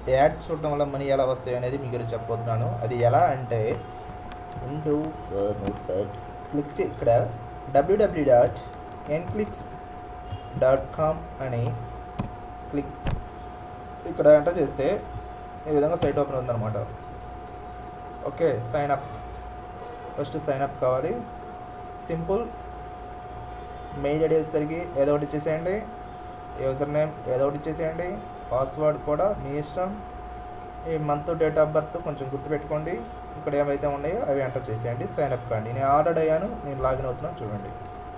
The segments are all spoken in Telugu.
యాడ్ చూడటం వల్ల మనీ ఎలా వస్తాయి అనేది మీకు చెప్పబోతున్నాను అది ఎలా అంటే విండోస్ క్లిక్ చే ఇక్కడ WWW dot Nclicks dot com అని క్లిక్ ఇక్కడ ఎంటర్ చేస్తే ఈ విధంగా సైట్ ఓపెన్ అవుతుందన్నమాట okay sign up first sign up కావాలి సింపుల్ మెయిల్ ఐడి వచ్చేసరికి ఏదో ఒకటి ఇచ్చేసేయండి యూజర్ నేమ్ ఏదో ఒకటి ఇచ్చేసేయండి పాస్వర్డ్ కూడా మీ ఇష్టం ఈ మంత్ డేట్ ఆఫ్ బర్త్ కొంచెం గుర్తుపెట్టుకోండి ఇక్కడ ఏమైతే ఉన్నాయో అవి ఎంటర్ చేసేయండి సైన్ అప్ కాండి నేను ఆర్డర్ అయ్యాను నేను లాగిన్ అవుతున్నాను చూడండి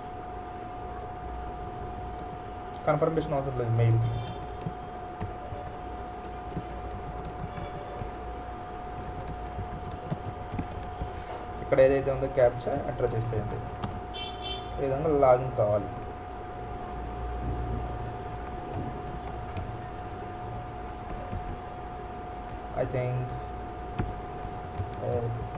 కన్ఫర్మేషన్ అవసరం లేదు మెయిల్కి ఇక్కడ ఏదైతే ఉందో క్యాప్చా ఎంటర్ చేసేయండి ఈ విధంగా లాగిన్ కావాలి ఐ థింక్ ఎస్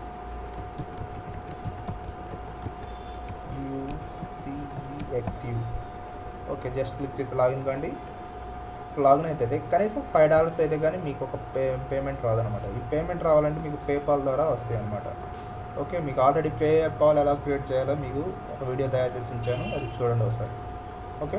యూసిఎక్స్యూ ఓకే జస్ట్ క్లిక్ చేసి లాగిన్ కండి లాగిన్ అయితే కనీసం ఫైవ్ డాలర్స్ అయితే కానీ మీకు ఒక పే పేమెంట్ రాదనమాట ఈ పేమెంట్ రావాలంటే మీకు పేపాల్ ద్వారా వస్తాయి అనమాట ఓకే మీకు ఆల్రెడీ పేపాల్ ఎలా క్రియేట్ చేయాలో మీకు ఒక వీడియో తయారు చేసి ఉంచాను అది చూడండి ఒకసారి ఓకే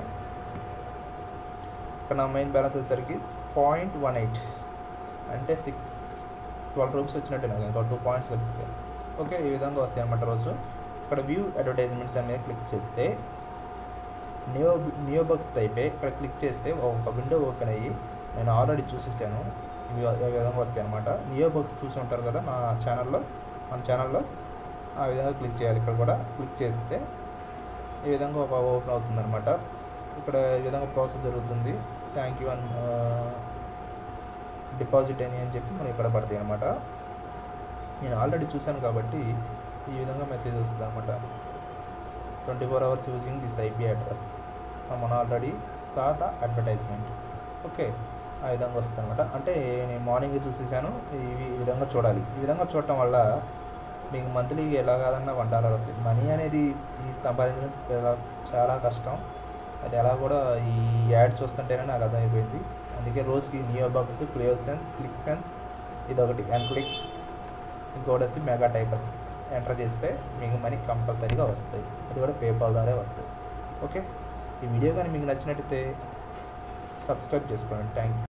ఇక్కడ నా మెయిన్ బ్యాలెన్స్ వచ్చేసరికి పాయింట్ వన్ ఎయిట్ అంటే సిక్స్ ట్వెల్వ్ రూపీస్ వచ్చినట్టే నాకు ఇంకా టూ పాయింట్స్ వస్తాయి ఓకే ఈ విధంగా వస్తాయి అనమాట రోజు ఇక్కడ వ్యూ అడ్వర్టైజ్మెంట్స్ మీద క్లిక్ చేస్తే నియో నియో బాక్స్ టైపే ఇక్కడ క్లిక్ చేస్తే ఒక విండో ఓపెన్ అయ్యి నేను ఆల్రెడీ చూసేసాను ఇవి ఈ విధంగా వస్తాయి అనమాట నియో బాక్స్ చూసి ఉంటారు కదా నా ఛానల్లో మన ఛానల్లో ఆ విధంగా క్లిక్ చేయాలి ఇక్కడ కూడా క్లిక్ చేస్తే ఈ విధంగా ఒక ఓపెన్ అవుతుంది అనమాట ఇక్కడ ఈ విధంగా ప్రాసెస్ జరుగుతుంది థ్యాంక్ యూ అని డిపాజిట్ అని అని చెప్పి మనకి ఇక్కడ పడతాయి అనమాట నేను ఆల్రెడీ చూశాను కాబట్టి ఈ విధంగా మెసేజ్ వస్తుంది అనమాట twenty four hours using this IP address someone already saw the advertisement okay ఆ విధంగా వస్తుంది అనమాట అంటే నేను మార్నింగ్ చూసేసాను ఈ ఈ విధంగా చూడాలి ఈ విధంగా చూడటం వల్ల మీకు మంత్లీ ఎలా కాదన్నా వన్ డాలర్ వస్తాయి మనీ అనేది ఈ సంపాదించడం చాలా- చాలా కష్టం అది ఎలా కూడా ఈ యాడ్ చూస్తుంటేనే నాకు అర్థమైపోయింది అందుకే రోజుకి neo box clear sense click sense ఇదొకటి ఎన్ క్లిక్స్ ఇంకోటి వచ్చి మెగా టైపర్స్ ఎంటర్ చేస్తే మీకు మనీ కంపల్సరీగా వస్తాయి అది కూడా పేపాల్ ద్వారా వస్తాయి ఓకే ఈ వీడియో కానీ మీకు నచ్చినట్టయితే సబ్స్క్రైబ్ చేసుకోండి థ్యాంక్ యూ